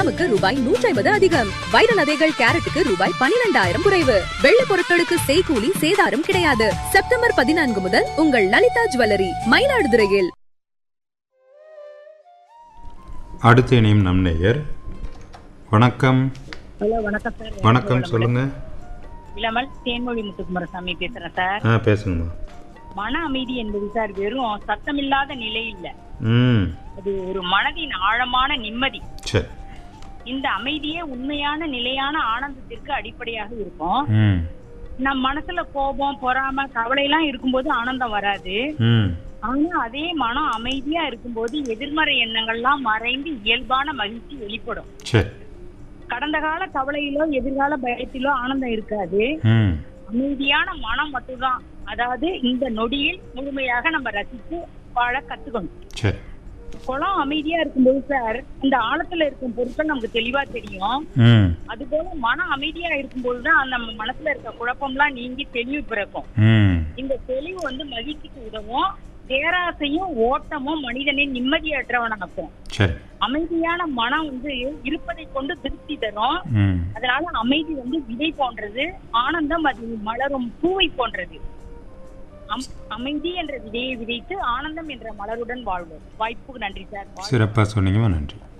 கிராமுக்கு ரூபாய் நூற்றி ஐம்பது அதிகம் வைர நகைகள் கேரட்டுக்கு ரூபாய் பனிரெண்டாயிரம் குறைவு வெள்ளி பொருட்களுக்கு செய்கூலி சேதாரம் கிடையாது செப்டம்பர் பதினான்கு முதல் உங்கள் லலிதா ஜுவல்லரி மயிலாடுதுறையில் அடுத்து இணையும் நம் நேயர் வணக்கம் ஹலோ வணக்கம் சார் வணக்கம் சொல்லுங்க இளமல் தேன்மொழி முத்துக்குமாரசாமி பேசுறேன் சார் ஆ பேசுங்கம்மா மன அமைதி என்பது சார் வெறும் சத்தமில்லாத நிலை இல்ல ம் அது ஒரு மனதின் ஆழமான நிம்மதி சரி இந்த அமைதியே உண்மையான நிலையான ஆனந்தத்திற்கு அடிப்படையாக இருக்கும் ம் நம் மனசுல கோபம் பொறாம கவலை எல்லாம் இருக்கும்போது ஆனந்தம் வராது ம் ஆனா அதே மனம் அமைதியா இருக்கும்போது எதிர்மறை எண்ணங்கள்லாம் மறைந்து இயல்பான மகிழ்ச்சி வெளிப்படும் சரி கடந்த கால கவலையிலோ எதிர்கால பயத்திலோ ஆனந்தம் இருக்காது ம் அமைதியான மனம் மட்டும்தான் அதாவது இந்த நொடியில் முழுமையாக நம்ம ரசித்து வாழ கத்துக்கணும் சரி குளம் அமைதியா இருக்கும்போது சார் இந்த ஆழத்துல இருக்கும் பொருட்கள் நமக்கு தெளிவா தெரியும் ம் அது போல மனம் அமைதியா இருக்கும்போது தான் அந்த நம்ம மனசுல இருக்க குழப்பம்லாம் நீங்கி தெளிவு பிறக்கும் ம் இந்த தெளிவு வந்து மகிழ்ச்சிக்கு உதவும் பேராசையும் ஓட்டமும் மனிதனை நிம்மதியற்றவனாக்கும் சரி அமைதியான மனம் வந்து இருப்பதை கொண்டு திருப்தி தரும் ம் அதனால அமைதி வந்து விதை போன்றது ஆனந்தம் அது மலரும் பூவை போன்றது அம்- அமைதி என்ற விதையை விதைத்து ஆனந்தம் என்ற மலருடன் வாழ்வோம் வாய்ப்புக்கு நன்றி சார் சிறப்பாக சொன்னீங்கம்மா நன்றி